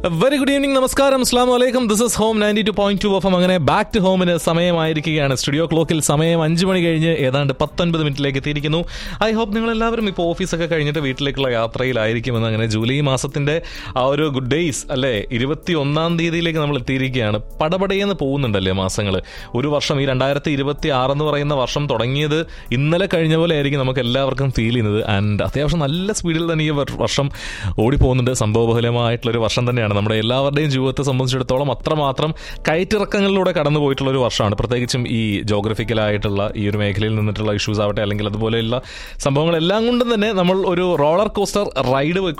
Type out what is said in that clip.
very good evening നമസ്കാരം അസ്ലാം വലൈക്കും this is home ninety two point two F അങ്ങനെ ബാക്ക് ടു ഹോമിന് സമയമായിരിക്കുകയാണ് സ്റ്റുഡിയോ ക്ലോക്കിൽ സമയം അഞ്ച് മണി കഴിഞ്ഞ് ഏതാണ്ട് പത്തൊൻപത് മിനിറ്റിലേക്ക് എത്തിയിരിക്കുന്നു ഐ ഹോപ്പ് നിങ്ങൾ എല്ലാവരും ഇപ്പോൾ ഓഫീസൊക്കെ കഴിഞ്ഞിട്ട് വീട്ടിലേക്കുള്ള യാത്രയിലായിരിക്കുമെന്ന് അങ്ങനെ ജൂലൈ മാസത്തിന്റെ ആ ഒരു ഗുഡ് ഡേയ്സ് അല്ലേ ഇരുപത്തി ഒന്നാം തീയതിയിലേക്ക് നമ്മൾ എത്തിയിരിക്കുകയാണ് പടപടയെന്ന് പോകുന്നുണ്ടല്ലേ മാസങ്ങൾ ഒരു വർഷം ഈ രണ്ടായിരത്തി ഇരുപത്തി ആറ് എന്ന് പറയുന്ന വർഷം തുടങ്ങിയത് ഇന്നലെ കഴിഞ്ഞ പോലെ ആയിരിക്കും നമുക്ക് എല്ലാവർക്കും ഫീൽ ചെയ്യുന്നത് ആൻഡ് അത്യാവശ്യം നല്ല സ്പീഡിൽ തന്നെ ഈ വർ- വർഷം ഓടിപ്പോകുന്നുണ്ട് സംഭവബഹുലമായിട്ടുള്ളൊരു വർഷം തന്നെയാണ് നമ്മുടെ എല്ലാവരുടെയും ജീവിതത്തെ സംബന്ധിച്ചിടത്തോളം അത്രമാത്രം കയറ്റിറക്കങ്ങളിലൂടെ കടന്നു പോയിട്ടുള്ള ഒരു വർഷമാണ് പ്രത്യേകിച്ചും ഈ ജോഗ്രഫിക്കലായിട്ടുള്ള ഈ ഒരു മേഖലയിൽ നിന്നിട്ടുള്ള ഇഷ്യൂസ് ആവട്ടെ അല്ലെങ്കിൽ അതുപോലെയുള്ള സംഭവങ്ങളെല്ലാം കൊണ്ടും തന്നെ നമ്മൾ ഒരു റോളർ കോസ്റ്റർ റൈഡ്